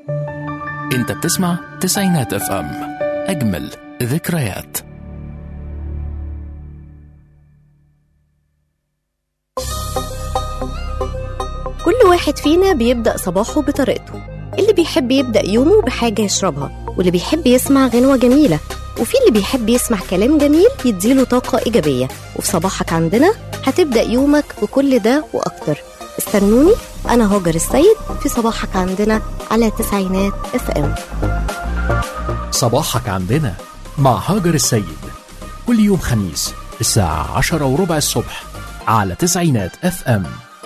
انت بتسمع تسعينات اف ام اجمل ذكريات كل واحد فينا بيبدأ صباحه بطريقته اللي بيحب يبدأ يومه بحاجة يشربها واللي بيحب يسمع غنوة جميلة وفي اللي بيحب يسمع كلام جميل يديله طاقة إيجابية وفي صباحك عندنا هتبدأ يومك بكل ده وأكتر استنوني أنا هاجر السيد في صباحك عندنا على تسعينات اف ام صباحك عندنا مع هاجر السيد كل يوم خميس الساعة عشرة وربع الصبح على تسعينات اف ام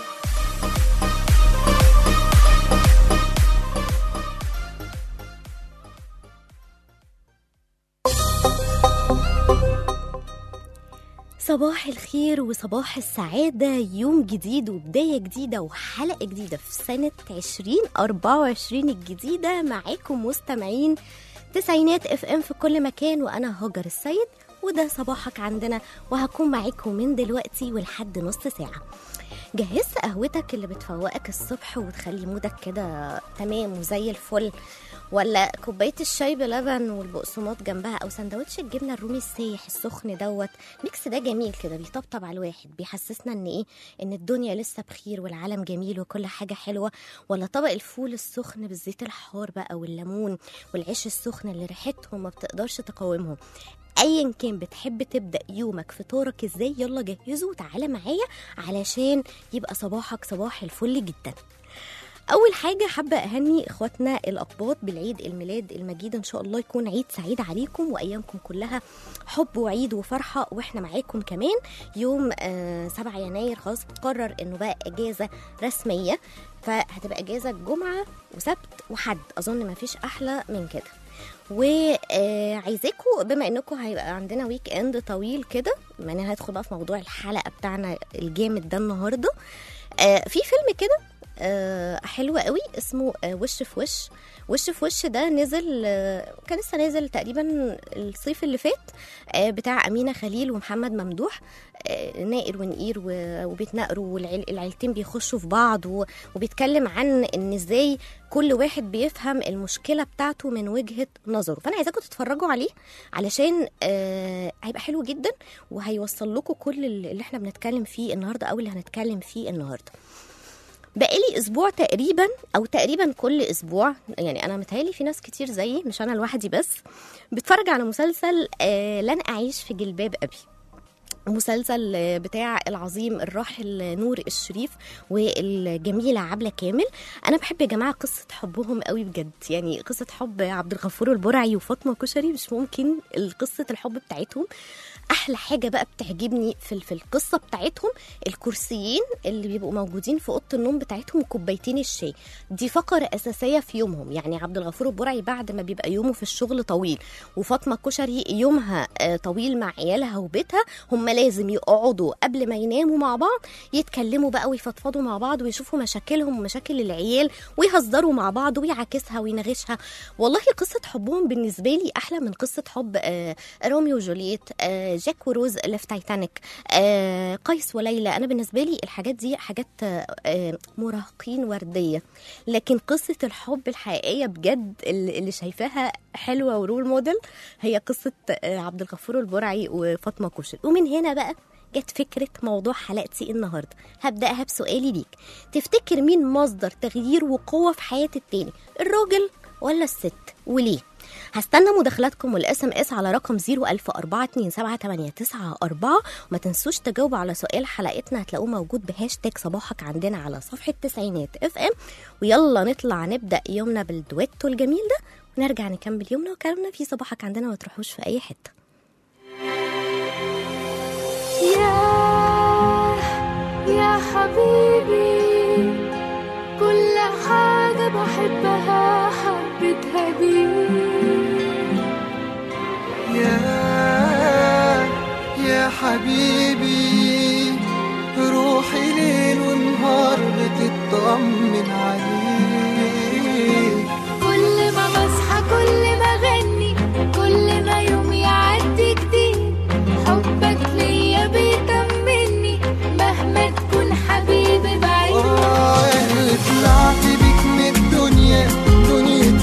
صباح الخير وصباح السعادة يوم جديد وبداية جديدة وحلقة جديدة في سنة 2024 الجديدة معاكم مستمعين تسعينات اف ام في كل مكان وانا هاجر السيد وده صباحك عندنا وهكون معاكم من دلوقتي ولحد نص ساعة جهزت قهوتك اللي بتفوقك الصبح وتخلي مودك كده تمام وزي الفل ولا كوبايه الشاي بلبن والبقسماط جنبها او سندوتش الجبنه الرومي السايح السخن دوت ميكس ده جميل كده بيطبطب على الواحد بيحسسنا ان ايه ان الدنيا لسه بخير والعالم جميل وكل حاجه حلوه ولا طبق الفول السخن بالزيت الحار بقى والليمون والعيش السخن اللي ريحتهم ما بتقدرش تقاومهم ايا كان بتحب تبدا يومك فطورك ازاي يلا جهزه وتعالى معايا علشان يبقى صباحك صباح الفل جدا اول حاجه حابه اهني اخواتنا الاقباط بالعيد الميلاد المجيد ان شاء الله يكون عيد سعيد عليكم وايامكم كلها حب وعيد وفرحه واحنا معاكم كمان يوم آه 7 يناير خلاص قرر انه بقى اجازه رسميه فهتبقى اجازه جمعه وسبت وحد اظن ما فيش احلى من كده وعايزاكم بما انكم هيبقى عندنا ويك اند طويل كده ما انا هدخل بقى في موضوع الحلقه بتاعنا الجامد ده النهارده آه في فيلم كده آه حلو قوي اسمه آه وش في وش وش في وش ده نزل آه كان لسه نازل تقريبا الصيف اللي فات آه بتاع أمينة خليل ومحمد ممدوح آه نائر ونقير و- وبيتناقروا والعيلتين بيخشوا في بعض و- وبيتكلم عن ان ازاي كل واحد بيفهم المشكلة بتاعته من وجهة نظره فأنا عايزاكم تتفرجوا عليه علشان آه هيبقى حلو جدا وهيوصل لكم كل اللي احنا بنتكلم فيه النهاردة أو اللي هنتكلم فيه النهاردة بقالي اسبوع تقريبا او تقريبا كل اسبوع يعني انا متهيألي في ناس كتير زيي مش انا لوحدي بس بتفرج على مسلسل آه لن اعيش في جلباب ابي مسلسل آه، بتاع العظيم الراحل نور الشريف والجميلة عبلة كامل أنا بحب يا جماعة قصة حبهم قوي بجد يعني قصة حب عبد الغفور البرعي وفاطمة كشري مش ممكن قصة الحب بتاعتهم احلى حاجه بقى بتعجبني في في القصه بتاعتهم الكرسيين اللي بيبقوا موجودين في اوضه النوم بتاعتهم وكوبايتين الشاي دي فقره اساسيه في يومهم يعني عبد الغفور البرعي بعد ما بيبقى يومه في الشغل طويل وفاطمه كشري يومها آه، طويل مع عيالها وبيتها هم لازم يقعدوا قبل ما يناموا مع بعض يتكلموا بقى ويفضفضوا مع بعض ويشوفوا مشاكلهم ومشاكل العيال ويهزروا مع بعض ويعاكسها ويناغشها والله قصه حبهم بالنسبه لي احلى من قصه حب آه، روميو وجولييت آه، جاك وروز اللي في تايتانيك آه، قيس وليلى انا بالنسبه لي الحاجات دي حاجات آه، آه، مراهقين ورديه لكن قصه الحب الحقيقيه بجد اللي اللي شايفاها حلوه ورول موديل هي قصه آه، عبد الغفور البرعي وفاطمه كشري ومن هنا بقى جت فكرة موضوع حلقتي النهاردة هبدأها بسؤالي ليك تفتكر مين مصدر تغيير وقوة في حياة التاني الراجل ولا الست وليه هستنى مداخلاتكم والاس ام اس على رقم 01042788994 وما تنسوش تجاوبوا على سؤال حلقتنا هتلاقوه موجود بهاشتاج صباحك عندنا على صفحة تسعينات اف ام ويلا نطلع نبدأ يومنا بالدويتو الجميل ده ونرجع نكمل يومنا وكلامنا في صباحك عندنا ما تروحوش في أي حتة يا يا حبيبي كل حاجة بحبها حبيتها بيك يا يا حبيبي روحي ليل ونهار بتطمن عليك كل ما بصحى كل ما اغني كل ما يوم يعدي جديد حبك ليا بيطمني مهما تكون حبيبي بعيد آه اللي طلعت بيك من الدنيا دنيا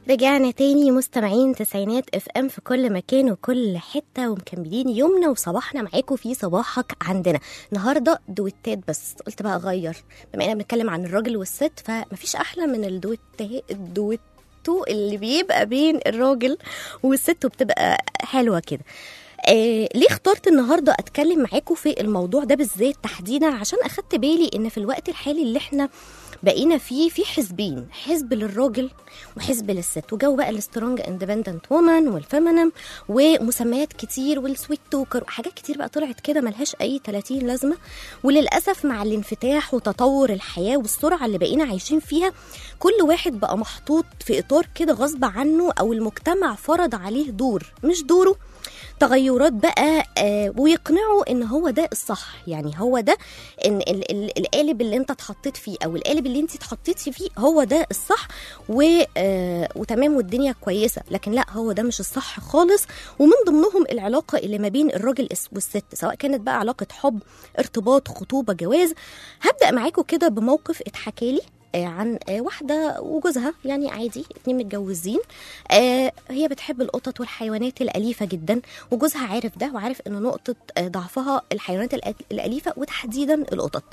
رجعنا تاني مستمعين تسعينات اف ام في كل مكان وكل حته ومكملين يومنا وصباحنا معاكم في صباحك عندنا النهارده دويتات بس قلت بقى اغير بما اننا بنتكلم عن الراجل والست فمفيش احلى من الدويتات الدويتو اللي بيبقى بين الراجل والست وبتبقى حلوه كده آه ليه اخترت النهارده اتكلم معاكم في الموضوع ده بالذات تحديدا عشان اخدت بالي ان في الوقت الحالي اللي احنا بقينا فيه في حزبين حزب للراجل وحزب للست وجو بقى السترونج اندبندنت وومن والفيمينم ومسميات كتير والسويت توكر وحاجات كتير بقى طلعت كده ملهاش اي 30 لازمه وللاسف مع الانفتاح وتطور الحياه والسرعه اللي بقينا عايشين فيها كل واحد بقى محطوط في اطار كده غصب عنه او المجتمع فرض عليه دور مش دوره تغيرات بقى آه ويقنعوا ان هو ده الصح يعني هو ده ان ال- ال- القالب اللي انت اتحطيت فيه او القالب اللي انت اتحطيتي فيه هو ده الصح و آه وتمام والدنيا كويسه لكن لا هو ده مش الصح خالص ومن ضمنهم العلاقه اللي ما بين الراجل الس- والست سواء كانت بقى علاقه حب ارتباط خطوبه جواز هبدا معاكم كده بموقف اتحكى لي آه، عن آه، واحدة وجوزها يعني عادي اتنين متجوزين آه، هي بتحب القطط والحيوانات الأليفة جدا وجوزها عارف ده وعارف ان نقطة آه، ضعفها الحيوانات الأ- الأليفة وتحديدا القطط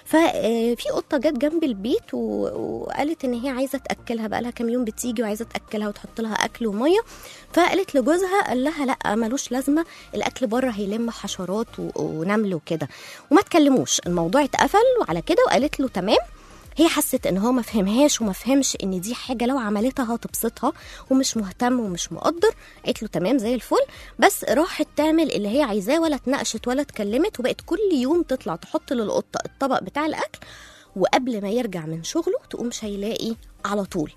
ففي قطة جت جنب البيت و- وقالت ان هي عايزة تأكلها بقالها كام يوم بتيجي وعايزة تأكلها وتحط لها أكل ومية فقالت لجوزها قال لها لا ملوش لازمة الأكل بره هيلم حشرات و- ونمل وكده وما تكلموش الموضوع اتقفل وعلى كده وقالت له تمام هي حست ان هو ما فهمهاش وما فهمش ان دي حاجه لو عملتها هتبسطها ومش مهتم ومش مقدر قالت له تمام زي الفل بس راحت تعمل اللي هي عايزاه ولا اتناقشت ولا اتكلمت وبقت كل يوم تطلع تحط للقطه الطبق بتاع الاكل وقبل ما يرجع من شغله تقوم شايلاقي على طول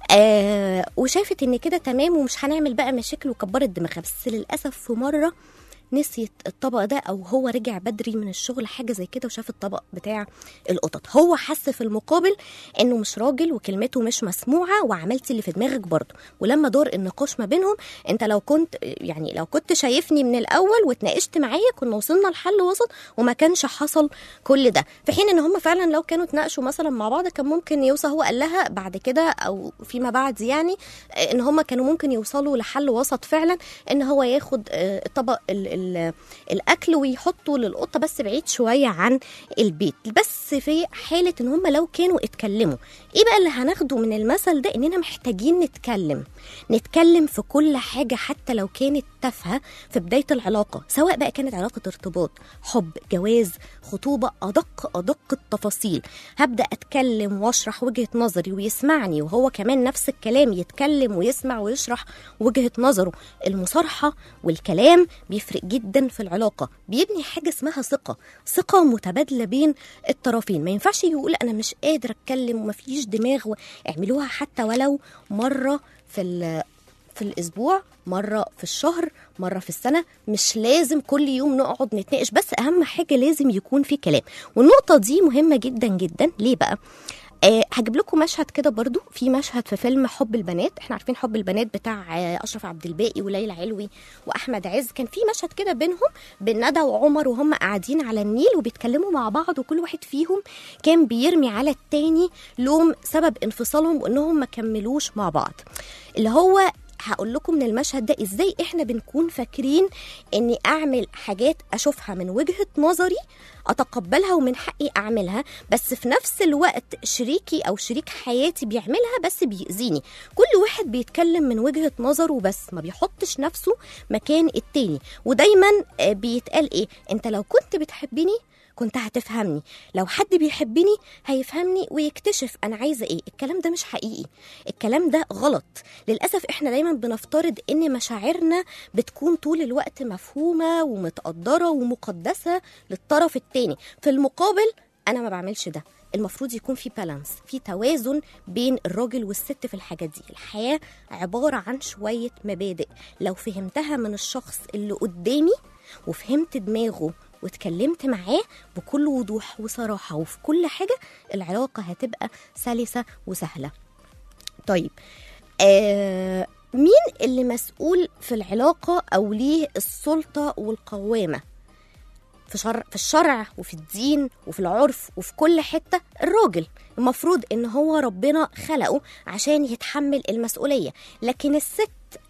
آه وشافت ان كده تمام ومش هنعمل بقى مشاكل وكبرت دماغها بس للاسف في مره نسيت الطبق ده او هو رجع بدري من الشغل حاجه زي كده وشاف الطبق بتاع القطط هو حس في المقابل انه مش راجل وكلمته مش مسموعه وعملتي اللي في دماغك برضه ولما دور النقاش ما بينهم انت لو كنت يعني لو كنت شايفني من الاول واتناقشت معايا كنا وصلنا لحل وسط وما كانش حصل كل ده في حين ان هم فعلا لو كانوا اتناقشوا مثلا مع بعض كان ممكن يوصل هو قال لها بعد كده او فيما بعد يعني آه، ان هم كانوا ممكن يوصلوا لحل وسط فعلا ان هو ياخد آه، الطبق ال ال الاكل ويحطه للقطه بس بعيد شويه عن البيت بس في حاله ان هم لو كانوا اتكلموا ايه بقى اللي هناخده من المثل ده اننا محتاجين نتكلم نتكلم في كل حاجه حتى لو كانت تافهه في بدايه العلاقه سواء بقى كانت علاقه ارتباط حب جواز خطوبه ادق ادق التفاصيل هبدا اتكلم واشرح وجهه نظري ويسمعني وهو كمان نفس الكلام يتكلم ويسمع ويشرح وجهه نظره المصارحه والكلام بيفرق جدا في العلاقه بيبني حاجه اسمها ثقه ثقه متبادله بين الطرفين ما ينفعش يقول انا مش قادر اتكلم ومفيش دماغ اعملوها حتى ولو مره في ال- في الاسبوع مره في الشهر مره في السنه مش لازم كل يوم نقعد نتناقش بس اهم حاجه لازم يكون في كلام والنقطه دي مهمه جدا جدا ليه بقى آه هجيب لكم مشهد كده برضو في مشهد في فيلم حب البنات احنا عارفين حب البنات بتاع آه اشرف عبد الباقي وليلى علوي واحمد عز كان في مشهد كده بينهم بين ندى وعمر وهم قاعدين على النيل وبيتكلموا مع بعض وكل واحد فيهم كان بيرمي على التاني لوم سبب انفصالهم وانهم ما كملوش مع بعض اللي هو هقول لكم من المشهد ده ازاي احنا بنكون فاكرين اني اعمل حاجات اشوفها من وجهة نظري اتقبلها ومن حقي اعملها بس في نفس الوقت شريكي او شريك حياتي بيعملها بس بيأذيني كل واحد بيتكلم من وجهة نظره بس ما بيحطش نفسه مكان التاني ودايما آه، بيتقال ايه انت لو كنت بتحبني كنت هتفهمني لو حد بيحبني هيفهمني ويكتشف انا عايزه ايه الكلام ده مش حقيقي الكلام ده غلط للاسف احنا دايما بنفترض ان مشاعرنا بتكون طول الوقت مفهومه ومتقدره ومقدسه للطرف التاني في المقابل انا ما بعملش ده المفروض يكون في بالانس في توازن بين الراجل والست في الحاجات دي الحياه عباره عن شويه مبادئ لو فهمتها من الشخص اللي قدامي وفهمت دماغه واتكلمت معاه بكل وضوح وصراحة وفي كل حاجة العلاقة هتبقى سلسة وسهلة طيب آه مين اللي مسؤول في العلاقة أو ليه السلطة والقوامة في شرع في الشرع وفي الدين وفي العرف وفي كل حته الراجل المفروض ان هو ربنا خلقه عشان يتحمل المسؤوليه لكن الست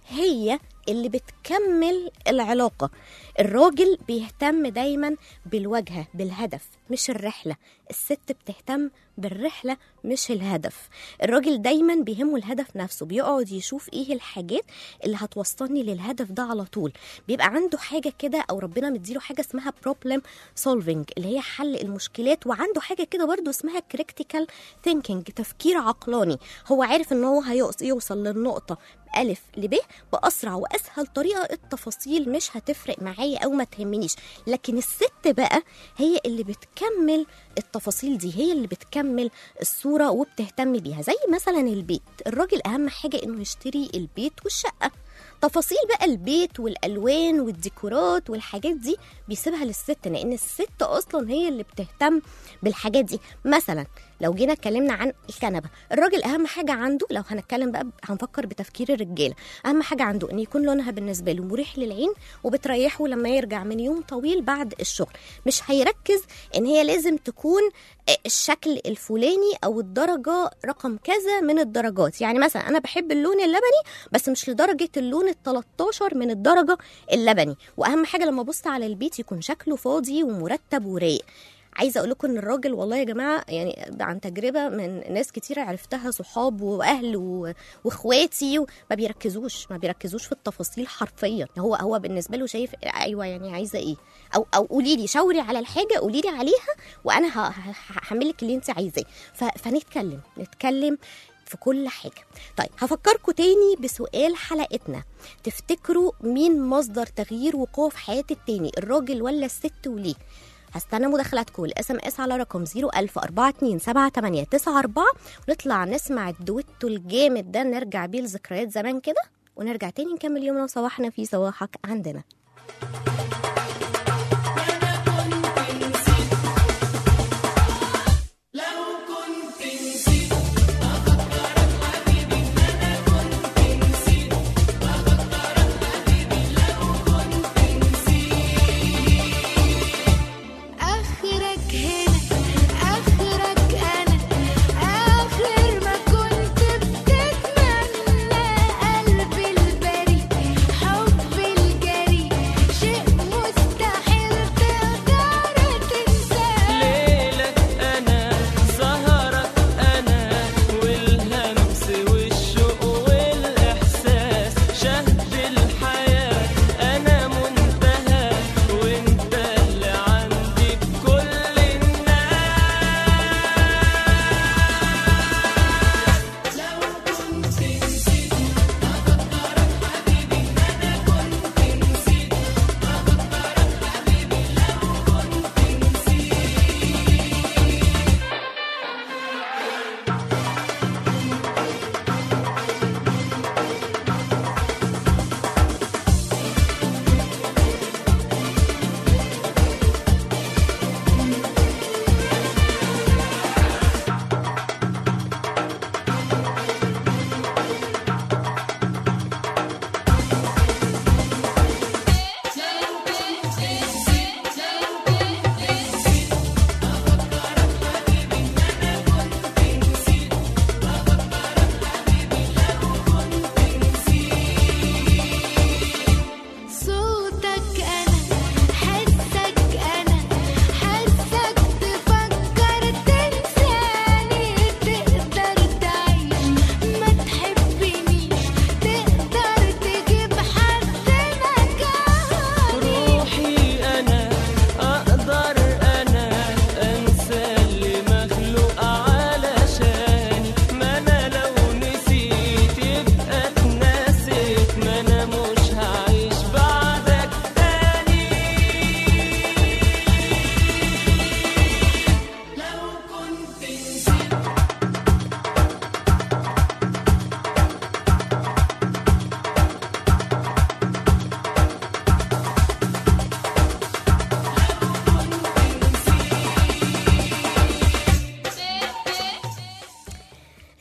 هي اللي بتكمل العلاقة الراجل بيهتم دايما بالواجهة بالهدف مش الرحلة الست بتهتم بالرحلة مش الهدف الراجل دايما بيهمه الهدف نفسه بيقعد يشوف ايه الحاجات اللي هتوصلني للهدف ده على طول بيبقى عنده حاجة كده او ربنا مديله حاجة اسمها problem solving اللي هي حل المشكلات وعنده حاجة كده برضو اسمها critical thinking تفكير عقلاني هو عارف ان هو هيوصل للنقطة ألف لب بأسرع وأسهل طريقة التفاصيل مش هتفرق معايا أو ما تهمنيش لكن الست بقى هي اللي بتكمل التفاصيل دي هي اللي بتكمل الصورة وبتهتم بيها زي مثلا البيت الراجل أهم حاجة إنه يشتري البيت والشقة تفاصيل بقى البيت والالوان والديكورات والحاجات دي بيسيبها للست لان الست اصلا هي اللي بتهتم بالحاجات دي مثلا لو جينا اتكلمنا عن الكنبه الراجل اهم حاجه عنده لو هنتكلم بقى هنفكر بتفكير الرجاله اهم حاجه عنده ان يكون لونها بالنسبه له مريح للعين وبتريحه لما يرجع من يوم طويل بعد الشغل مش هيركز ان هي لازم تكون الشكل الفلاني او الدرجه رقم كذا من الدرجات يعني مثلا انا بحب اللون اللبني بس مش لدرجه اللون ال 13 من الدرجه اللبني واهم حاجه لما ابص على البيت يكون شكله فاضي ومرتب ورايق عايزه اقول لكم ان الراجل والله يا جماعه يعني عن تجربه من ناس كتيره عرفتها صحاب واهل و... واخواتي ما بيركزوش ما بيركزوش في التفاصيل حرفيا هو هو بالنسبه له شايف ايوه يعني عايزه ايه او او قولي لي شاوري على الحاجه قولي لي عليها وانا هعمل لك اللي انت عايزاه ف... فنتكلم نتكلم في كل حاجة طيب هفكركم تاني بسؤال حلقتنا تفتكروا مين مصدر تغيير وقوة في حياة التاني الراجل ولا الست وليه هستنى مداخلاتكم الاس ام اس على رقم 010427894 ونطلع نسمع الدويتو الجامد ده نرجع بيه لذكريات زمان كده ونرجع تاني نكمل يومنا وصباحنا في صباحك عندنا آخرك هنا آخرك أنا آخر ما كنت بتتمنى قلبي البريء حب الجري شيء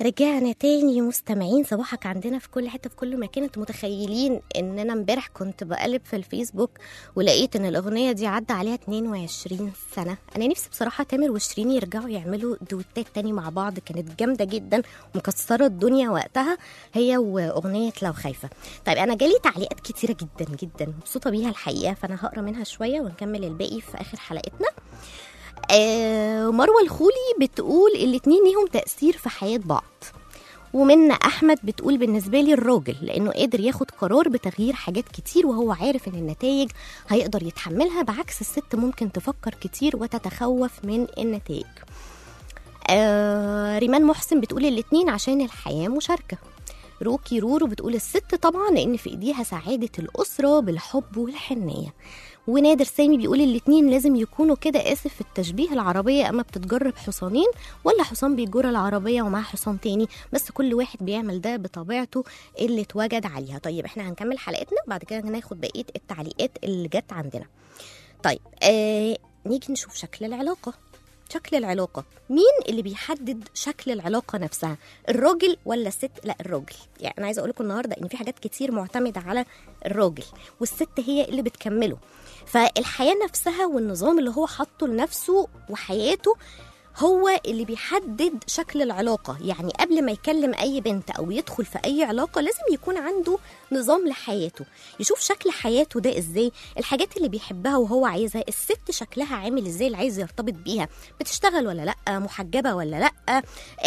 رجعنا تاني مستمعين صباحك عندنا في كل حته في كل مكان انتوا متخيلين ان انا امبارح كنت بقلب في الفيسبوك ولقيت ان الاغنيه دي عدى عليها 22 سنه انا نفسي بصراحه تامر وشيرين يرجعوا يعملوا دويتات تاني مع بعض كانت جامده جدا ومكسره الدنيا وقتها هي واغنيه لو خايفه طيب انا جالي تعليقات كتيره جدا جدا مبسوطه بيها الحقيقه فانا هقرا منها شويه ونكمل الباقي في اخر حلقتنا آه مروه الخولي بتقول الاتنين ليهم تاثير في حياه بعض ومنى احمد بتقول بالنسبه لي الراجل لانه قادر ياخد قرار بتغيير حاجات كتير وهو عارف ان النتائج هيقدر يتحملها بعكس الست ممكن تفكر كتير وتتخوف من النتائج آه ريمان محسن بتقول الاتنين عشان الحياه مشاركه روكي رورو بتقول الست طبعا لان في ايديها سعاده الاسره بالحب والحنيه ونادر سامي بيقول الاتنين لازم يكونوا كده اسف في التشبيه العربيه اما بتتجرب حصانين ولا حصان بيجر العربيه ومعاه حصان تاني بس كل واحد بيعمل ده بطبيعته اللي اتوجد عليها طيب احنا هنكمل حلقتنا بعد كده هناخد بقيه التعليقات اللي جت عندنا طيب آه نيجي نشوف شكل العلاقه شكل العلاقة مين اللي بيحدد شكل العلاقة نفسها الراجل ولا الست لا الراجل يعني أنا عايزة أقول لكم النهاردة إن في حاجات كتير معتمدة على الراجل والست هي اللي بتكمله فالحياة نفسها والنظام اللي هو حاطه لنفسه وحياته هو اللي بيحدد شكل العلاقة يعني قبل ما يكلم أي بنت أو يدخل في أي علاقة لازم يكون عنده نظام لحياته يشوف شكل حياته ده إزاي الحاجات اللي بيحبها وهو عايزها الست شكلها عامل إزاي اللي عايز يرتبط بيها بتشتغل ولا لأ محجبة ولا لأ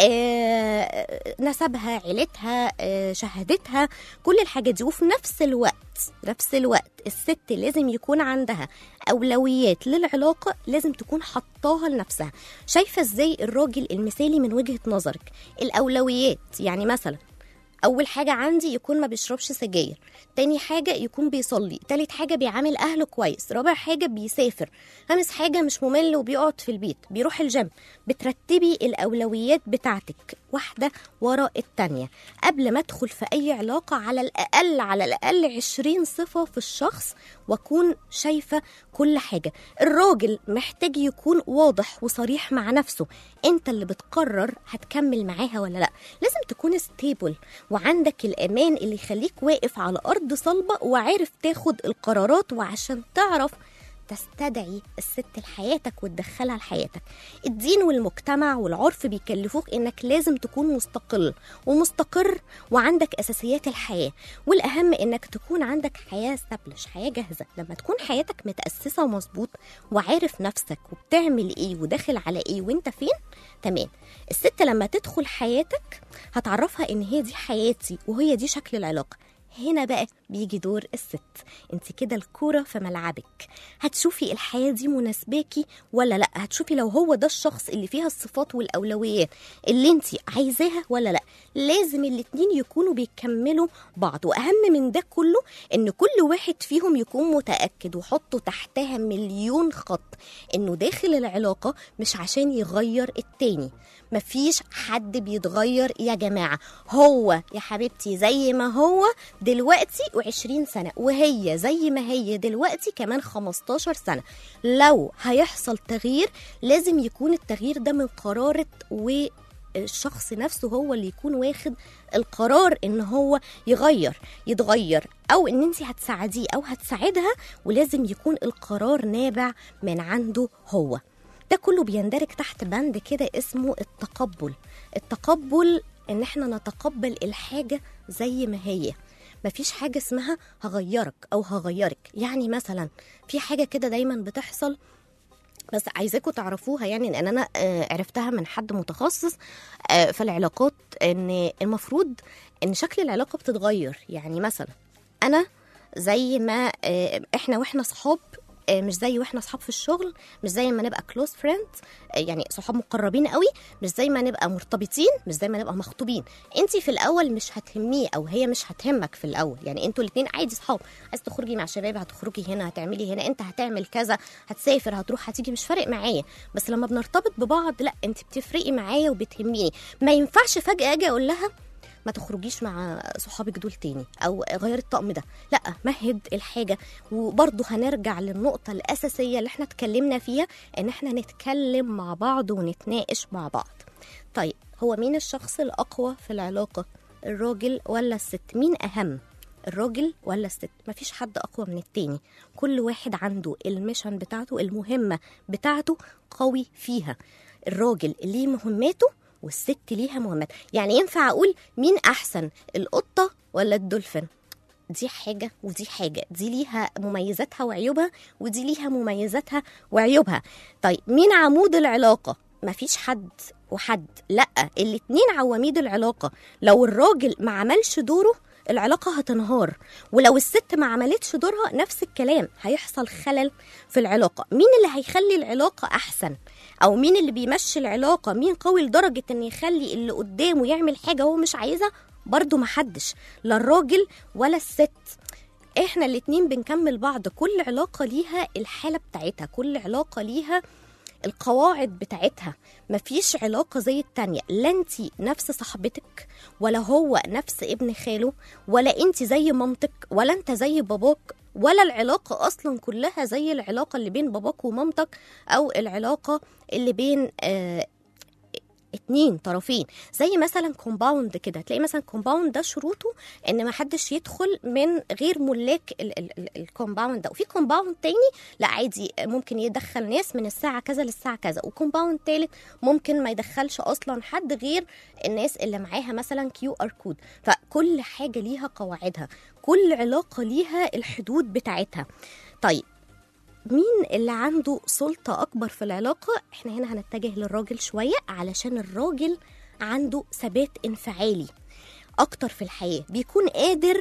آه نسبها عيلتها آه شهادتها كل الحاجات دي وفي نفس الوقت نفس الوقت الست لازم يكون عندها اولويات للعلاقه لازم تكون حطاها لنفسها شايفه ازاي الراجل المثالي من وجهه نظرك الاولويات يعني مثلا اول حاجه عندي يكون ما بيشربش سجاير تاني حاجه يكون بيصلي تالت حاجه بيعامل اهله كويس رابع حاجه بيسافر خامس حاجه مش ممل وبيقعد في البيت بيروح الجيم بترتبي الاولويات بتاعتك واحده ورا التانيه قبل ما ادخل في اي علاقه على الاقل على الاقل 20 صفه في الشخص واكون شايفه كل حاجه الراجل محتاج يكون واضح وصريح مع نفسه انت اللي بتقرر هتكمل معاها ولا لا لازم تكون ستيبل وعندك الامان اللي يخليك واقف على ارض صلبه وعارف تاخد القرارات وعشان تعرف تستدعي الست لحياتك وتدخلها لحياتك الدين والمجتمع والعرف بيكلفوك انك لازم تكون مستقل ومستقر وعندك اساسيات الحياه والاهم انك تكون عندك حياه استبلش حياه جاهزه لما تكون حياتك متاسسه ومظبوط وعارف نفسك وبتعمل ايه وداخل على ايه وانت فين تمام الست لما تدخل حياتك هتعرفها ان هي دي حياتي وهي دي شكل العلاقه هنا بقى بيجي دور الست انت كده الكورة في ملعبك هتشوفي الحياة دي مناسباكي ولا لا هتشوفي لو هو ده الشخص اللي فيها الصفات والأولويات اللي انت عايزاها ولا لا لازم الاتنين يكونوا بيكملوا بعض وأهم من ده كله ان كل واحد فيهم يكون متأكد وحطوا تحتها مليون خط انه داخل العلاقة مش عشان يغير التاني مفيش حد بيتغير يا جماعة هو يا حبيبتي زي ما هو دلوقتي و20 سنة وهي زي ما هي دلوقتي كمان 15 سنة لو هيحصل تغيير لازم يكون التغيير ده من قرارة و الشخص نفسه هو اللي يكون واخد القرار ان هو يغير يتغير او ان انت هتساعديه او هتساعدها ولازم يكون القرار نابع من عنده هو ده كله بيندرج تحت بند كده اسمه التقبل التقبل ان احنا نتقبل الحاجه زي ما هي مفيش حاجه اسمها هغيرك او هغيرك يعني مثلا في حاجه كده دايما بتحصل بس عايزاكم تعرفوها يعني لان انا آه، عرفتها من حد متخصص آه، في العلاقات ان المفروض ان شكل العلاقه بتتغير يعني مثلا انا زي ما آه، احنا واحنا صحاب آه، مش زي واحنا صحاب في الشغل مش زي ما نبقى كلوز فريند يعني صحاب مقربين قوي مش زي ما نبقى مرتبطين مش زي ما نبقى مخطوبين انت في الاول مش هتهميه او هي مش هتهمك في الاول يعني انتوا الاثنين عادي صحاب عايز تخرجي مع شباب هتخرجي هنا هتعملي هنا انت هتعمل كذا هتسافر هتروح هتيجي مش فارق معايا بس لما بنرتبط ببعض لا انت بتفرقي معايا وبتهميني ما ينفعش فجاه اجي اقول لها ما تخرجيش مع صحابك دول تاني او غير الطقم ده لا مهد الحاجه وبرضه هنرجع للنقطه الاساسيه اللي احنا اتكلمنا فيها ان احنا نتكلم مع بعض ونتناقش مع بعض طيب هو مين الشخص الاقوى في العلاقه الراجل ولا الست مين اهم الراجل ولا الست مفيش حد اقوى من التاني كل واحد عنده الميشن بتاعته المهمه بتاعته قوي فيها الراجل ليه مهماته والست ليها مهمات يعني ينفع اقول مين احسن القطه ولا الدولفين دي حاجة ودي حاجة دي ليها مميزاتها وعيوبها ودي ليها مميزاتها وعيوبها طيب مين عمود العلاقة مفيش حد وحد لا الاتنين عواميد العلاقة لو الراجل ما عملش دوره العلاقة هتنهار ولو الست ما عملتش دورها نفس الكلام هيحصل خلل في العلاقة مين اللي هيخلي العلاقة أحسن أو مين اللي بيمشي العلاقة مين قوي لدرجة إن يخلي اللي قدامه يعمل حاجة هو مش عايزها برضو محدش لا الراجل ولا الست احنا الاتنين بنكمل بعض كل علاقة ليها الحالة بتاعتها كل علاقة ليها القواعد بتاعتها مفيش علاقة زي التانية لا انتي نفس صاحبتك ولا هو نفس ابن خاله ولا انتي زي مامتك ولا انت زي باباك ولا العلاقة أصلا كلها زي العلاقة اللي بين باباك ومامتك أو العلاقة اللي بين آه اتنين طرفين زي مثلا كومباوند كده تلاقي مثلا كومباوند ده شروطه ان ما حدش يدخل من غير ملاك الكومباوند ده وفي كومباوند تاني لا عادي ممكن يدخل ناس من الساعه كذا للساعه كذا وكومباوند تالت ممكن ما يدخلش اصلا حد غير الناس اللي معاها مثلا كيو ار كود فكل حاجه ليها قواعدها كل علاقه ليها الحدود بتاعتها طيب مين اللي عنده سلطة أكبر في العلاقة؟ إحنا هنا هنتجه للراجل شوية علشان الراجل عنده ثبات انفعالي أكتر في الحياة بيكون قادر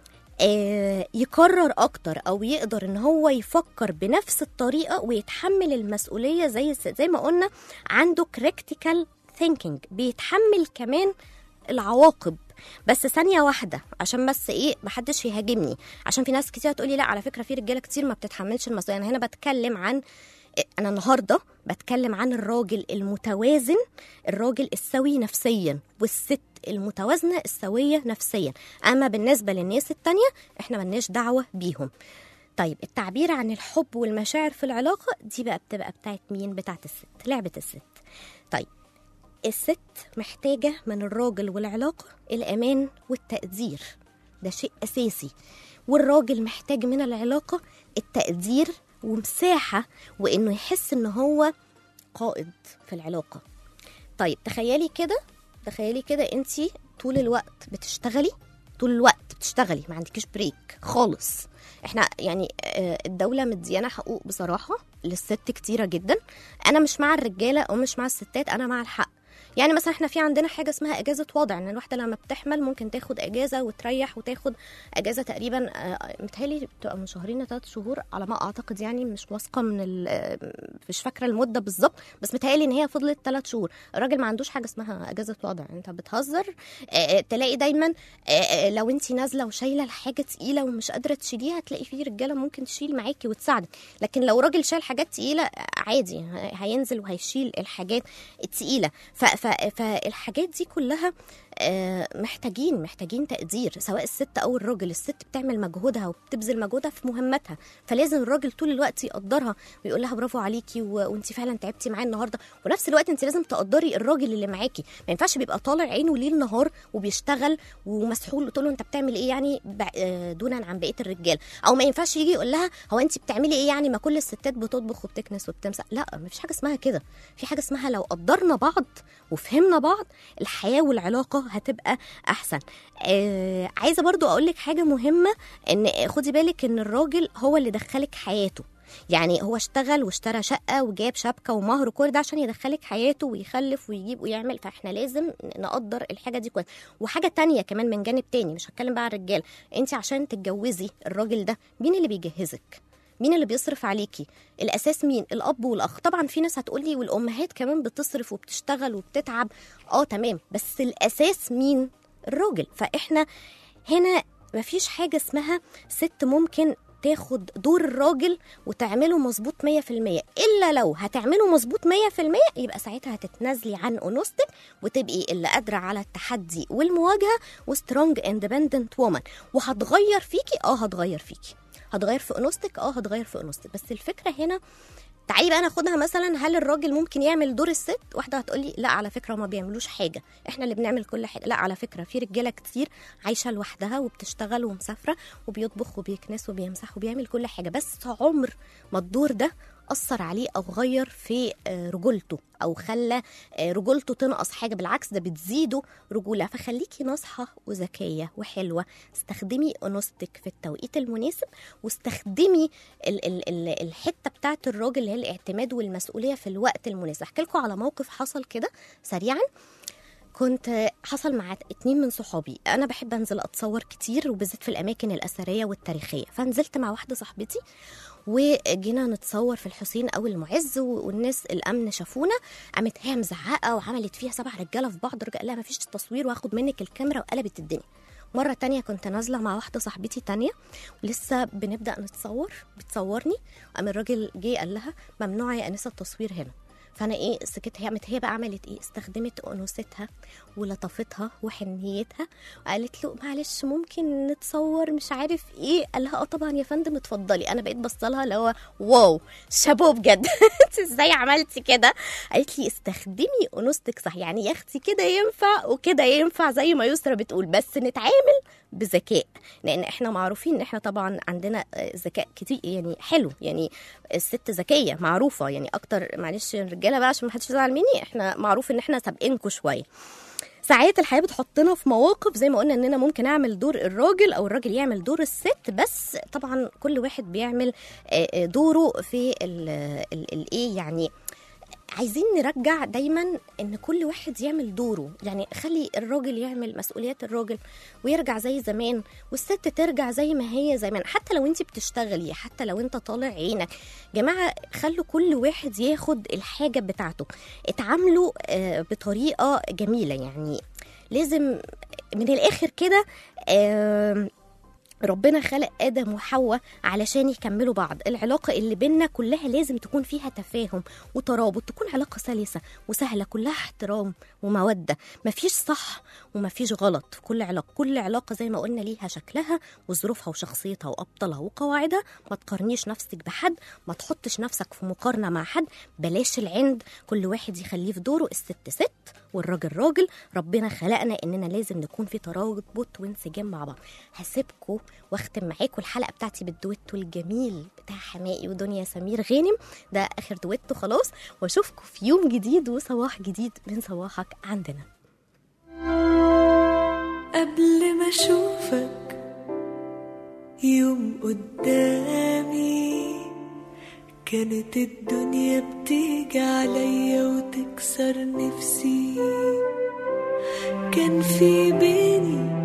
آه يقرر أكتر أو يقدر إن هو يفكر بنفس الطريقة ويتحمل المسؤولية زي زي ما قلنا عنده critical thinking بيتحمل كمان العواقب بس ثانيه واحده عشان بس ايه محدش يهاجمني عشان في ناس كتير تقولي لا على فكره في رجاله كتير ما بتتحملش المسؤوليه انا هنا بتكلم عن انا النهارده بتكلم عن الراجل المتوازن الراجل السوي نفسيا والست المتوازنه السويه نفسيا اما بالنسبه للناس التانية احنا ملناش دعوه بيهم طيب التعبير عن الحب والمشاعر في العلاقه دي بقى بتبقى بتاعت مين بتاعت الست لعبه الست طيب الست محتاجة من الراجل والعلاقة الأمان والتقدير ده شيء أساسي والراجل محتاج من العلاقة التقدير ومساحة وإنه يحس إن هو قائد في العلاقة طيب تخيلي كده تخيلي كده انت طول الوقت بتشتغلي طول الوقت بتشتغلي ما عندكيش بريك خالص احنا يعني آه، الدولة مديانا حقوق بصراحة للست كتيرة جدا انا مش مع الرجالة او مش مع الستات انا مع الحق يعني مثلا احنا في عندنا حاجه اسمها اجازه وضع ان الواحده لما بتحمل ممكن تاخد اجازه وتريح وتاخد اجازه تقريبا آه، متهيألي بتبقى من شهرين لثلاث شهور على ما اعتقد يعني مش واثقه من ال- آه، مش فاكره المده بالظبط بس متهيألي ان هي فضلت ثلاث شهور الراجل ما عندوش حاجه اسمها اجازه وضع انت بتهزر آه، آه، تلاقي دايما آه، آه، لو انت نازله وشايله الحاجه تقيله ومش قادره تشيليها تلاقي في رجاله ممكن تشيل معاكي وتساعدك لكن لو راجل شايل حاجات تقيله آه، عادي ه- هينزل وهيشيل الحاجات التقيله ف- ف- فالحاجات دي كلها آه، محتاجين محتاجين تقدير سواء الست او الراجل الست بتعمل مجهودها وبتبذل مجهودها في مهمتها فلازم الراجل طول الوقت يقدرها ويقول لها برافو عليكي و... وانت فعلا تعبتي معايا النهارده ونفس الوقت انت لازم تقدري الراجل اللي معاكي ما ينفعش بيبقى طالع عينه ليل نهار وبيشتغل ومسحول تقول له انت بتعمل ايه يعني ب... آه، دونا عن بقيه الرجال او ما ينفعش يجي يقول لها هو انت بتعملي ايه يعني ما كل الستات بتطبخ وبتكنس وبتمسح لا مفيش حاجه اسمها كده في حاجه اسمها لو قدرنا بعض وفهمنا بعض الحياه والعلاقه هتبقى احسن آه عايزه برضو اقول لك حاجه مهمه ان خدي بالك ان الراجل هو اللي دخلك حياته يعني هو اشتغل واشترى شقه وجاب شبكه ومهر وكل ده عشان يدخلك حياته ويخلف ويجيب ويعمل فاحنا لازم نقدر الحاجه دي كويس وحاجه تانية كمان من جانب تاني مش هتكلم بقى عن الرجال انت عشان تتجوزي الراجل ده مين اللي بيجهزك مين اللي بيصرف عليكي الاساس مين الاب والاخ طبعا في ناس هتقولي والامهات كمان بتصرف وبتشتغل وبتتعب اه تمام بس الاساس مين الراجل فاحنا هنا مفيش حاجه اسمها ست ممكن تاخد دور الراجل وتعمله مظبوط 100% الا لو هتعمله مظبوط 100% يبقى ساعتها هتتنازلي عن انوثتك وتبقي اللي قادره على التحدي والمواجهه وسترونج اندبندنت وومن وهتغير فيكي اه هتغير فيكي هتغير في انوثتك اه هتغير في انوثتك بس الفكره هنا تعالي بقى ناخدها مثلا هل الراجل ممكن يعمل دور الست واحده هتقولي لا على فكره ما بيعملوش حاجه احنا اللي بنعمل كل حاجه لا على فكره في رجاله كتير عايشه لوحدها وبتشتغل ومسافره وبيطبخ وبيكنس وبيمسح وبيعمل كل حاجه بس عمر ما الدور ده أثر عليه أو غير في آه، رجولته أو خلى آه، رجولته تنقص حاجة بالعكس ده بتزيده رجولة فخليكي ناصحة وذكية وحلوة استخدمي أنوثتك في التوقيت المناسب واستخدمي ال ال ال الحتة بتاعت الراجل اللي هي الاعتماد والمسؤولية في الوقت المناسب أحكي لكم على موقف حصل كده سريعا كنت حصل مع اتنين من صحابي انا بحب انزل اتصور كتير وبالذات في الاماكن الاثريه والتاريخيه فنزلت مع واحده صاحبتي وجينا نتصور في الحسين او المعز والناس الامن شافونا قامت هي مزعقه وعملت فيها سبع رجاله في بعض رجع لها مفيش تصوير واخد منك الكاميرا وقلبت الدنيا مرة تانية كنت نازلة مع واحدة صاحبتي تانية ولسه بنبدأ نتصور بتصورني قام الراجل جه قال لها ممنوع يا أنسة التصوير هنا فانا ايه سكت هي قامت هي بقى عملت ايه استخدمت انوثتها ولطافتها وحنيتها وقالت له معلش ممكن نتصور مش عارف ايه قال لها اه طبعا يا فندم اتفضلي انا بقيت بصلها اللي هو واو شابو بجد انت ازاي عملتي كده قالت لي استخدمي انوثتك صح يعني يا اختي كده ينفع وكده ينفع زي ما يسرا بتقول بس نتعامل بذكاء لان احنا معروفين ان احنا طبعا عندنا آه، ذكاء كتير يعني حلو يعني الست ذكيه معروفه يعني اكتر معلش الرجاله بقى عشان ما حدش يزعل مني احنا معروف ان احنا سابقينكوا شويه ساعات الحياه بتحطنا في مواقف زي ما قلنا اننا ممكن اعمل دور الراجل او الراجل يعمل دور الست بس طبعا كل واحد بيعمل آه، آه، دوره في الايه يعني عايزين نرجع دايما ان كل واحد يعمل دوره يعني خلي الراجل يعمل مسؤوليات الراجل ويرجع زي زمان والست ترجع زي ما هي زمان حتى لو انت بتشتغلي حتى لو انت طالع عينك جماعه خلوا كل واحد ياخد الحاجه بتاعته اتعاملوا آه، بطريقه جميله يعني لازم من الاخر كده آم، ربنا خلق ادم وحواء علشان يكملوا بعض العلاقه اللي بينا كلها لازم تكون فيها تفاهم وترابط تكون علاقه سلسه وسهله كلها احترام وموده مفيش صح ومفيش غلط في كل علاقه كل علاقه زي ما قلنا ليها شكلها وظروفها وشخصيتها وابطالها وقواعدها ما تقارنيش نفسك بحد ما تحطش نفسك في مقارنه مع حد بلاش العند كل واحد يخليه في دوره الست ست والراجل راجل ربنا خلقنا اننا لازم نكون في ترابط وانسجام مع بعض هسيبكم واختم معاكم الحلقه بتاعتي بالدويتو الجميل بتاع حمائي ودنيا سمير غانم ده اخر دويتو خلاص واشوفكم في يوم جديد وصباح جديد من صباحك عندنا قبل ما اشوفك يوم قدامي كانت الدنيا بتيجي عليا وتكسر نفسي كان في بيني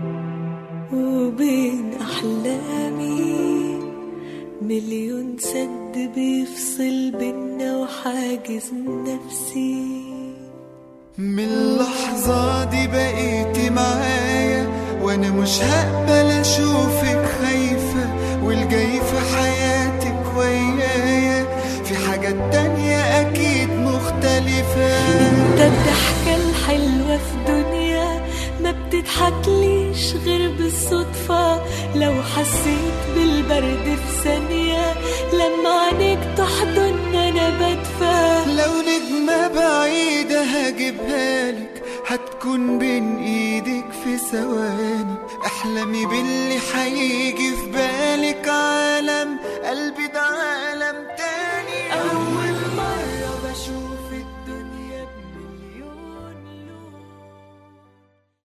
وبين احلامي مليون سد بيفصل بينا وحاجز نفسي من اللحظة دي بقيتي معايا وانا مش هقبل اشوفك خايفة والجاي في حياتك ويايا في حاجات تانية اكيد مختلفة انت الضحكة الحلوة في دنيا ما بتضحكليش غير بالصدفة لو حسيت بالبرد في ثانية لما عينيك تحضن انا بدفى لو نجمة بعيدة هجيبها لك هتكون بين ايدك في ثواني احلمي باللي هيجي في بالك